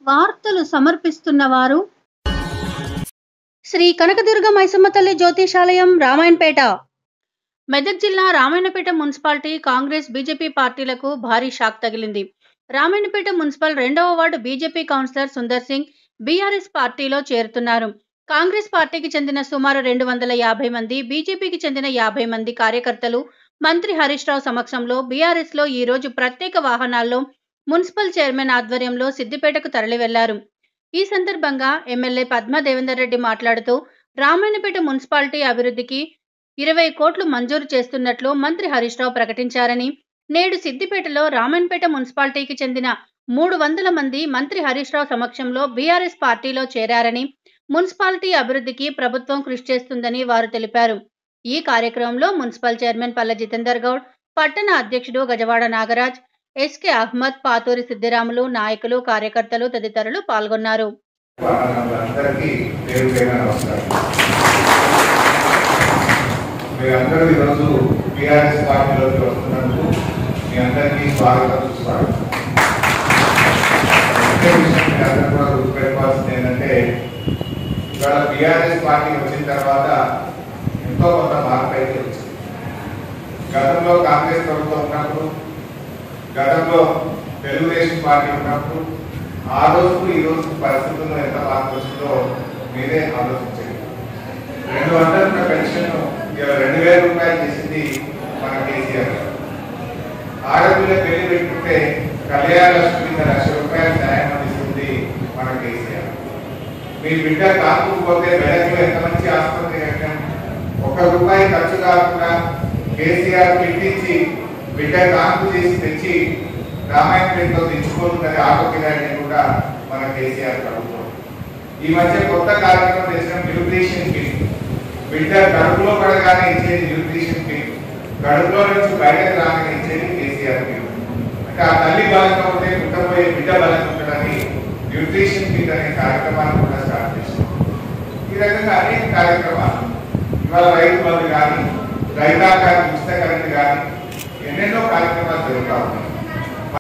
వార్తలు సమర్పిస్తున్న వారు శ్రీ కనకదుర్గ మైసమ్మ తల్లి జ్యోతిషాలయం రామాయణపేట మెదక్ జిల్లా రామాయణపేట మున్సిపాలిటీ కాంగ్రెస్ బీజేపీ పార్టీలకు భారీ షాక్ తగిలింది రామాయణపేట మున్సిపల్ రెండవ ward BJP councillor Sundar Singh BRS పార్టీలో చేరుతున్నారు కాంగ్రెస్ పార్టీకి చెందిన సుమారు రెండు వందల యాభై మంది బీజేపీకి చెందిన యాభై మంది కార్యకర్తలు మంత్రి హరీష్ రావు సమక్షంలో బీఆర్ఎస్ లో ఈ రోజు ప్రత్యేక వాహనాల్లో మున్సిపల్ చైర్మన్ ఆధ్వర్యంలో సిద్దిపేటకు తరలి వెళ్లారు ఈ సందర్భంగా ఎమ్మెల్యే పద్మా దేవేందర్ రెడ్డి మాట్లాడుతూ రామాయణపేట మున్సిపాలిటీ అభివృద్ధికి ఇరవై కోట్లు మంజూరు చేస్తున్నట్లు మంత్రి హరీష్ రావు ప్రకటించారని నేడు సిద్దిపేటలో రామాయణపేట మున్సిపాలిటీకి చెందిన మూడు వందల మంది మంత్రి హరీష్ రావు సమక్షంలో బీఆర్ఎస్ పార్టీలో చేరారని మున్సిపాలిటీ అభివృద్ధికి ప్రభుత్వం కృషి చేస్తుందని వారు తెలిపారు ఈ కార్యక్రమంలో మున్సిపల్ చైర్మన్ పల్ల జితేందర్ గౌడ్ పట్టణ అధ్యక్షుడు గజవాడ నాగరాజ్ ఎస్కే అహ్మద్ పాతూరి సిద్దిరాములు నాయకులు కార్యకర్తలు తదితరులు పాల్గొన్నారు అందరికీ పేరు పేరు నమస్కారం మీరందరూ ఈరోజు బీఆర్ఎస్ పార్టీలోకి వస్తున్నందుకు మీ అందరికీ స్వాగతం సుస్వాగతం ముఖ్య విషయం మీ అందరూ కూడా గుర్తుపెట్టుకోవాల్సింది ఏంటంటే ఇవాళ బీఆర్ఎస్ పార్టీ వచ్చిన తర్వాత ఎంతో కొంత మార్పు అయితే వచ్చింది గతంలో కాంగ్రెస్ ప్రభుత్వం ఉన్నప్పుడు గతంలో తెలుగుదేశం పార్టీ ఉన్నప్పుడు ఆ రోజుకు ఈ రోజు పరిస్థితుల్లో ఎంత మార్పు వచ్చిందో మీరే ఆలోచించండి రెండు వందల పెన్షన్ ఇవాళ రెండు వేల రూపాయలు చేసింది మన కేసీఆర్ గారు. ఆడపిల్ల పెళ్లి పెట్టుకుంటే కళ్యాణ లక్ష్మి కింద లక్ష రూపాయలు సాయం అందిస్తుంది మన కేసీఆర్ మీ బిడ్డ కాకపోతే మెదక్లో ఎంత మంచి ఆసుపత్రి కట్టాం ఒక్క రూపాయి ఖర్చు కాకుండా కేసీఆర్ పెట్టించి బిడ్డ కాన్పు చేసి తెచ్చి రామాయణపేటలో తెచ్చుకోనున్నది ఆటో కిరాయిని కూడా మన కేసీఆర్ ప్రభుత్వం ఈ మధ్య కొత్త కార్యక్రమం తెచ్చిన న్యూట్రిషన్ కిట్ బిడ్డ కడుపులో పడగానే ఇచ్చేది న్యూట్రిషన్ కిట్ కడుపులో నుంచి బయటకు రాగానే ఇచ్చేది కేసీఆర్ కిట్ అంటే ఆ తల్లి బలంగా ఉంటే పుట్టబోయే బిడ్డ బలంగా ఉండడానికి న్యూట్రిషన్ కిట్ అనే కార్యక్రమాన్ని కూడా స్టార్ట్ చేశాం ఈ రకంగా అనేక కార్యక్రమాలు ఇవాళ రైతు బంధు కానీ రైతాంగ